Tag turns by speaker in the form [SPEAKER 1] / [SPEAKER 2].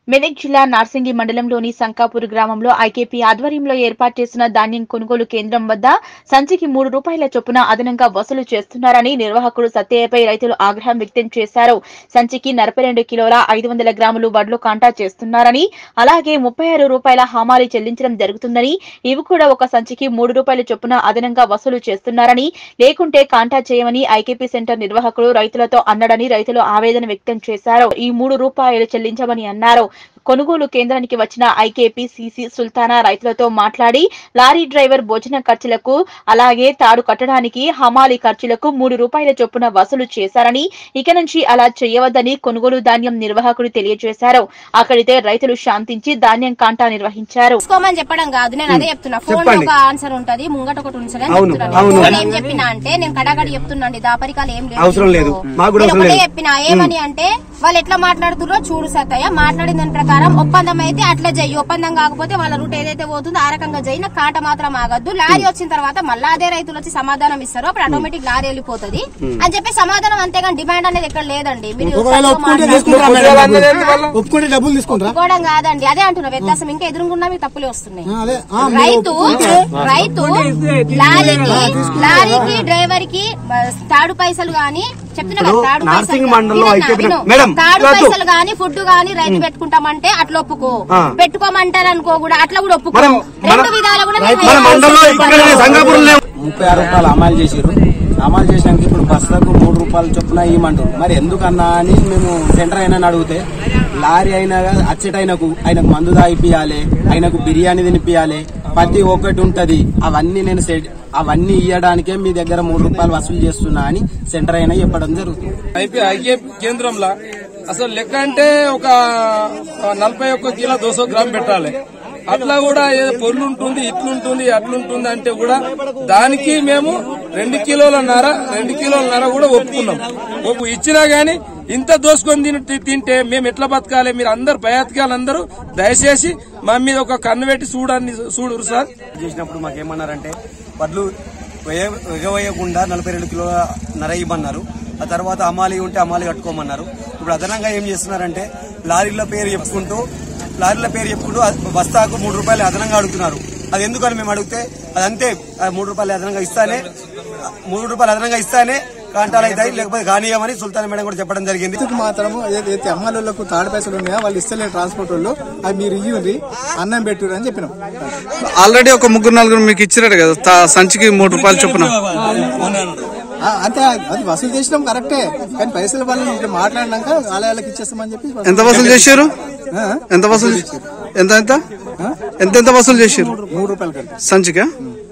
[SPEAKER 1] మెదక్ జిల్లా నార్సింగి మండలంలోని సంకాపూర్ గ్రామంలో ఐకేపీ ఆధ్వర్యంలో ఏర్పాటు చేసిన ధాన్యం కొనుగోలు కేంద్రం వద్ద సంచికి మూడు రూపాయల చొప్పున అదనంగా వసూలు చేస్తున్నారని నిర్వాహకుడు సత్యయ్యపై రైతులు ఆగ్రహం వ్యక్తం చేశారు సంచికి నలభై రెండు కిలోల ఐదు వందల గ్రాములు వడ్లు కాంటా చేస్తున్నారని అలాగే ముప్పై ఆరు రూపాయల హమాలి చెల్లించడం జరుగుతుందని ఇవి కూడా ఒక సంచికి మూడు రూపాయల చొప్పున అదనంగా వసూలు చేస్తున్నారని లేకుంటే కాంటా చేయమని ఐకేపీ సెంటర్ నిర్వాహకుడు రైతులతో అన్నాడని రైతులు ఆవేదన వ్యక్తం చేశారు ఈ మూడు రూపాయలు చెల్లించమని అన్నారు కొనుగోలు కేంద్రానికి వచ్చిన ఐకేపీ సీసీ సుల్తానా రైతులతో మాట్లాడి లారీ డ్రైవర్ భోజన ఖర్చులకు అలాగే తాడు కట్టడానికి హమాలి ఖర్చులకు మూడు రూపాయల చొప్పున వసూలు చేశారని ఇక నుంచి అలా చేయవద్దని కొనుగోలు ధాన్యం నిర్వాహకుడు తెలియజేశారు అక్కడితే రైతులు శాంతించి ధాన్యం కాంటా నిర్వహించారు
[SPEAKER 2] తీసుకోమని చెప్పడం కాదు నేను అదే చెప్తున్నా ఫోన్ లో ఒక ఆన్సర్ ఉంటది ముంగట ఒకటి ఉంటది అని
[SPEAKER 3] అవును,
[SPEAKER 2] చెప్తున్నాను
[SPEAKER 3] అవును.
[SPEAKER 2] ఫోన్ ఏం చెప్పినా అంటే నేను కడగడి చెప్తున్నాండి దాపరికాలు ఏం లేదు
[SPEAKER 3] అవసరం లేదు. మాకు కూడా
[SPEAKER 2] నేను
[SPEAKER 3] అవసరం
[SPEAKER 2] ఒకటే
[SPEAKER 3] లేదు.
[SPEAKER 2] చెప్పినా ఏమని అంటే వాళ్ళు ఎట్లా మాట్లాడుతుర్రో చూడు సత్తయ్య మాట్లాడిన దాని ప్రకారం ఒప్పందం అయితే అట్లా చెయ్యి ఒప్పందం కాకపోతే వాళ్ళ రూట్ ఏదైతే పోతుందో ఆ రకంగా చెయ్యి నాకు కాట మాత్రం ఆగద్దు లారీ వచ్చిన తర్వాత మళ్ళా అదే రైతులు వచ్చి సమాధానం ఇస్తారు అప్పుడు ఆటోమేటిక్ లారీ వెళ్ళిపోతుంది అని చెప్పి సమాధానం అంతేగాని డిమాండ్ అనేది ఎక్కడ లేదండి మీరు
[SPEAKER 4] ఒకవేళ
[SPEAKER 2] తప్పుగా
[SPEAKER 4] ఒప్పుకుంటే
[SPEAKER 2] మాట్లాడుతున్నారు.
[SPEAKER 4] తీసుకుంటారా మేడం? ఒప్పుకుంటే డబ్బులు తీసుకుంటారా
[SPEAKER 2] ఒప్పుకోవడం కాదండి అదే అంటున్నా వ్యత్యాసం ఇంకా ఎదురుగున్నా మీకు తప్పులే వస్తున్నాయి
[SPEAKER 4] ఆ, అదే ఆ, మీరు
[SPEAKER 2] రైతు రైతు లారీకి లారీకి డ్రైవర్ కి తాడు పైసలు గాని చెప్తున్నా కదా,
[SPEAKER 3] ఇప్పుడు
[SPEAKER 2] తాడు
[SPEAKER 3] నార్సింగ్
[SPEAKER 2] పైసలు
[SPEAKER 3] మండలంలో
[SPEAKER 2] వినన్నా,
[SPEAKER 3] అయితే
[SPEAKER 2] విను.
[SPEAKER 3] మేడం,
[SPEAKER 2] తాడు
[SPEAKER 3] వద్దు.
[SPEAKER 2] పైసలు గాని ఫుడ్ గాని రైతు పెట్టుకుంటామంటే అట్లా ఒప్పుకో
[SPEAKER 3] ఆ.
[SPEAKER 2] పెట్టుకోమంటారు అనుకో కూడా అట్లా కూడా ఒప్పుకో
[SPEAKER 3] మనం
[SPEAKER 2] రెండు విధాలు కూడా మేము
[SPEAKER 3] మన మండలంలో ఇక్కడ సంగాపురంలో
[SPEAKER 5] ముప్పై ఆరు రూపాయలు అమలు చేసారు అమలు చేసినాక ఇప్పుడు బస్సులకు మూడు రూపాయలు చొప్పున ఇవ్వమంటారు మరి ఎందుకన్నా అని మేము సెంటర్ అయినా అడిగితే లారీ అయినా అచ్చట ఆయనకు ఆయనకు మందు తాగిపియాలి ఆయనకు బిర్యానీ తినిపియాలి ప్రతి ఒక్కటి ఉంటది అవన్నీ నేను సెట్ అవన్నీ ఇవ్వడానికే మీ దగ్గర మూడు రూపాయలు వసూలు చేస్తున్నా అని సెంటర్ అయినా చెప్పడం జరుగుతుంది
[SPEAKER 6] ఐపీ ఐకే కేంద్రంలో అసలు లెక్క అంటే ఒక నలభై ఒక్క కిలో దోసో గ్రామ్ పెట్టాలి అట్లా కూడా ఏదో పొర్లు ఉంటుంది ఇట్లుంటుంది అట్లుంటుంది అంటే కూడా దానికి మేము రెండు కిలోల నర రెండు కిలోల నర కూడా ఒప్పుకున్నాం ఒప్పు ఇచ్చినా గానీ ఇంత దోసుకొని తిని తింటే మేము ఎట్లా బతకాలి మీరు అందరు బయాతకాలు అందరూ దయచేసి మా మీద ఒక కన్ను పెట్టి చూడండి చూడరు సార్
[SPEAKER 3] చేసినప్పుడు మాకేమన్నారంటే వడ్లు వేయ- ఎగవేయకుండా నలభై రెండు కిలోల నర ఇవ్వమన్నారు ఆ తర్వాత అమాలి ఉంటే అమాలి కట్టుకోమన్నారు ఇప్పుడు అదనంగా ఏం చేస్తున్నారంటే లారీల పేరు చెప్పుకుంటూ లారీల పేరు చెప్పుకుంటూ అది బస్తాకు మూడు రూపాయలు అదనంగా అడుగుతున్నారు అది ఎందుకని మేము అడిగితే అది అంతే ఆ మూడు రూపాయలు అదనంగా ఇస్తానే మూడు రూపాయలు అదనంగా ఇస్తానే కాంటాలు అవుతాయి లేకపోతే కానీయమని సుల్తాన్ మేడం కూడా చెప్పడం జరిగింది
[SPEAKER 4] రైతుకు మాత్రం ఏదైతే అమ్మలకు తాడు పైసలు ఉన్నాయో వాళ్ళు ఇస్తలేరు ట్రాన్స్పోర్ట్ వాళ్ళు అవి మీరు ఇయ్యండి అన్నం పెట్టుర్రు అని చెప్పినాం
[SPEAKER 7] ఆల్రెడీ ఒక ముగ్గురు నలుగురు మీకు ఇచ్చిరారు కదా తా- సంచికి మూడు రూపాయలు చొప్పున
[SPEAKER 4] ఆ, అంతే అది వసూలు చేసినాం కరెక్టే కానీ పైసలు వాళ్ళు ఇట్లా మాట్లాడినాక ఆలయాలకు ఇచ్చేస్తామని చెప్పి వసూలు
[SPEAKER 7] ఎంత వసూలు చేశారు
[SPEAKER 4] ఆ?
[SPEAKER 7] ఎంత వసూలు ఎంత ఎంత ఎంత ఎంత వసూలు చేశారు
[SPEAKER 4] మూడు రూపాయలు కట్టి
[SPEAKER 7] సంచికా